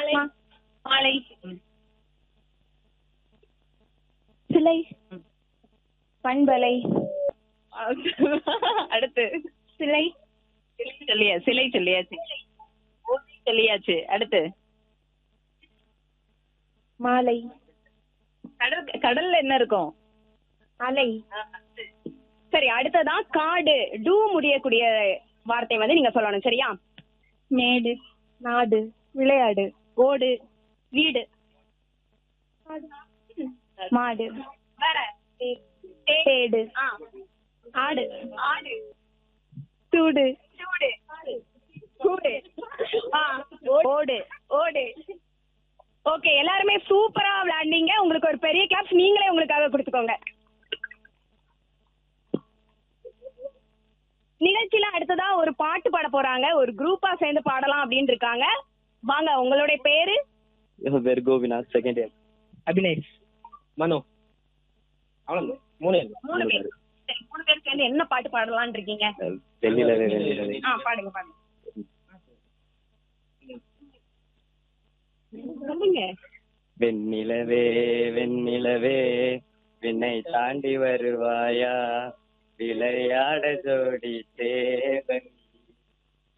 மாலை மாலை சிலை பண்பலை அடுத்து சிலை சிலை சொல்லியா சிலை சொல்லியாச்சு ஓகே சொல்லியாச்சு அடுத்து மாலை கடல் கடல்ல என்ன இருக்கும் அலை சரி அடுத்ததான் காடு டூ முடியக்கூடிய வார்த்தை வந்து நீங்க சொல்லணும் சரியா மேடு நாடு விளையாடு ஓடு வீடு மாடு வேற தேடு ஆ. ஆடு ஆடு சூடு சூடு கூடு ஆ ஓடு ஓடு ஓகே எல்லாருமே சூப்பரா விளையாண்டீங்க உங்களுக்கு ஒரு பெரிய கிளாப்ஸ் நீங்களே உங்களுக்காக கொடுத்துக்கோங்க நிகழ்ச்சியில அடுத்ததா ஒரு பாட்டு பாட போறாங்க ஒரு குரூப்பா சேர்ந்து பாடலாம் அப்படின்னு இருக்காங்க வாங்க உங்களுடைய பேரு என் பேர் கோபிநாத் செகண்ட் இயர் அபினேஷ் மனோ அவ்வளோ மூணு பேர். மூணு பேர் சரி, மூணு பேர் சேர்ந்து என்ன பாட்டு பாடலாம்னு இருக்கீங்க வெள்ளிலவே வெள்ளிலவே ஆ பாடுங்க பாடுங்க சொல்லுங்க வெண்ணிலவே வெண்ணிலவே விண்ணை தாண்டி வருவாயா விளையாட ஜோடி தேவன்